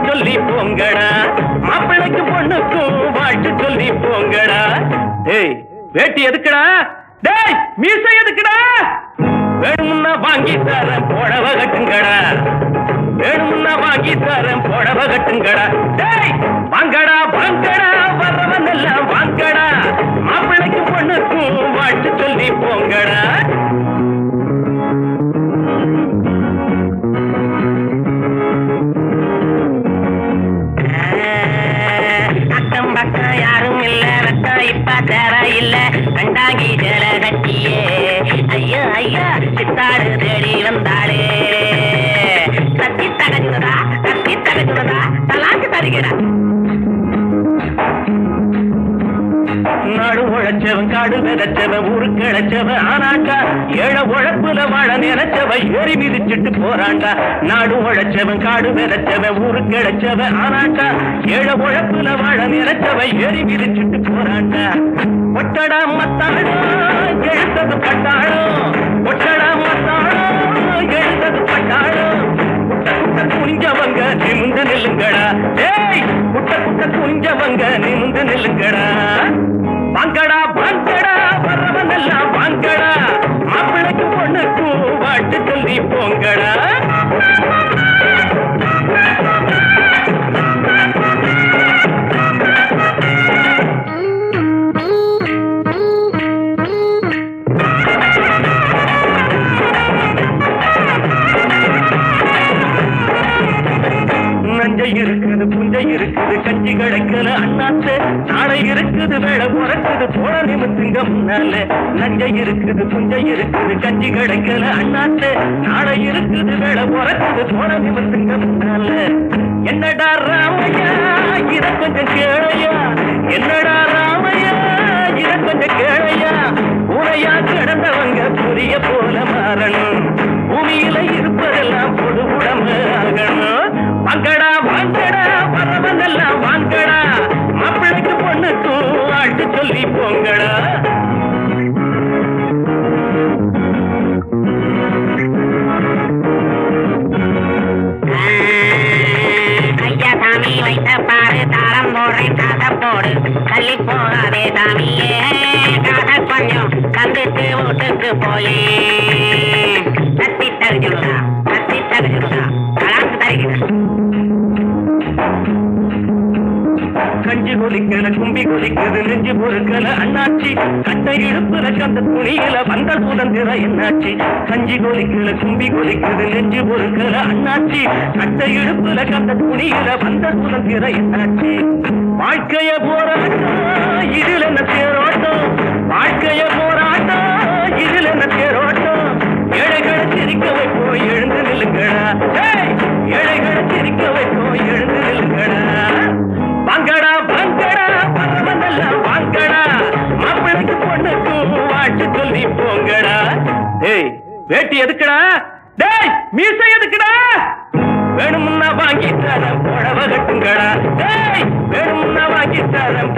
சொல்லி போங்கடா மாப்பிள்ளைக்கு பொண்ணுக்கும் வாழ்த்து சொல்லி போங்கடா டேய் வேட்டி எதுக்குடா டேய் மீசை எதுக்குடா வேணும்னா வாங்கி தரேன் புடவ கட்டுங்கடா வேணும்னா வாங்கி தரேன் புடவ கட்டுங்கடா டேய் வாங்கடா வாங்கடா வர்றவன் எல்லாம் வாங்கடா மாப்பிள்ளைக்கு பொண்ணுக்கும் வாழ்த்து சொல்லி போங்கடா அக்கம் பக்கம் யாரும் இல்ல ரத்தம் இப்ப தேவை இல்ல கண்டாங்கி ஜல கட்டியே ஐயோ ஐயோ சித்தாடு தேடி வந்தாளே கத்தி தகஞ்சுதா கத்தி தகஞ்சுதா தலாக்கு தருகிறா நாடு உழைச்சவன் காடு விதைச்சவன் ஊரு கிடச்சவன் ஆனாக்கா ஏழ உழைப்புல வாழ நினைச்சவன் ஏறி மிதிச்சிட்டு போறான்டா நாடு உழைச்சவன் காடு விதைச்சவன் ஊரு கிடச்சவன் ஆனாக்கா ஏழ உழைப்புல வாழ நினைச்சவன் ஏறி மிதிச்சிட்டு போறான்டா ஒட்டடா மத்தாளோ எழுத்தது பட்டாளோ ஒட்டடா மத்தாளோ எழுத்தது பட்டாளோ குட்ட குட்ட குனிஞ்சவங்க நிமிந்து நில்லுங்கடா ஏய் குட்ட குட்ட குனிஞ்சவங்க நிமிந்து நில்லுங்கடா வாங்கடா வாங்கடா வர்றவன் எல்லாம் வாங்கடா மாப்பிள்ளைக்கு பொண்ணுக்கும் வாட்டு சொல்லி போங்கடா நஞ்சை இருக்குது புஞ்சை இருக்குது கஞ்சி கிடைக்கல அண்ணாத்து நாளை இருக்குது வேலை பிறக்குது போட நிமித்துங்க முன்னால நஞ்சை இருக்குது புஞ்சை இருக்குது கஞ்சி கிடைக்கல அண்ணாத்து நாளை இருக்குது வேலை பிறக்குது போட நிமித்துங்க முன்னால என்னடா ராமையா இத கொஞ்சம் கேளையா என்னடா ராமையா இத கொஞ்சம் கேளையா உரையா கிடந்தவங்க புரிய போல மாறணும் பூமியில இருப்பதெல்லாம் பொது உடம்பு ஆகணும் வாங்கடா வாங்கடா வரவனெல்லாம் வாங்கடா மாப்பிள்ளைக்கு பொண்ணுக்கும் வாழ்த்து சொல்லி போங்கடா ஐயா சாமி வைத்த பாரு தாரம் போடுறேன் காசை போடு தள்ளி போகாதே சாமியே காசை கொஞ்சம் தந்துட்டு வீட்டுக்கு போயே தத்தி தகுச்சுடுதா தத்தி தகுச்சுடுதா கலாக்கு தருகிறேன் கஞ்சி கொதிக்கல கும்பி கொதிக்குது நெஞ்சு பொறுக்கல அண்ணாச்சி கட்டை இழுப்புல கந்த துணியில வந்த சுதந்திரம் என்னாச்சு கஞ்சி கொதிக்கல கும்பி கொதிக்குது நெஞ்சு பொறுக்கல அண்ணாச்சி கட்டை இழுப்புல கந்த துணியில வந்த சுதந்திரம் என்னாச்சு வாழ்க்கைய போராட்டம் இதுல என்ன தேரோட்டம் வாழ்க்கைய போராட்டம் இதுல என்ன தேரோட்டம் ஏழைகளை சிரிக்க வைப்போம் எழுந்து நில்லுங்கடா ஏய், ஏழைகளை சிரிக்க வைப்போம் எழுந்து நில்லுங்கடா வாங்கடா வாங்கடா பரவனெல்லாம் வாங்கடா மாப்பிளைக்கு பொண்ணுக்கும் வாழ்த்து சொல்லி போங்கடா டேய் வேட்டி எதுக்குடா டேய் மீசை எதுக்குடா வேணும்னா வாங்கி தரேன் புடவ கட்டுங்கடா டேய் வேணும்னா வாங்கி தரேன்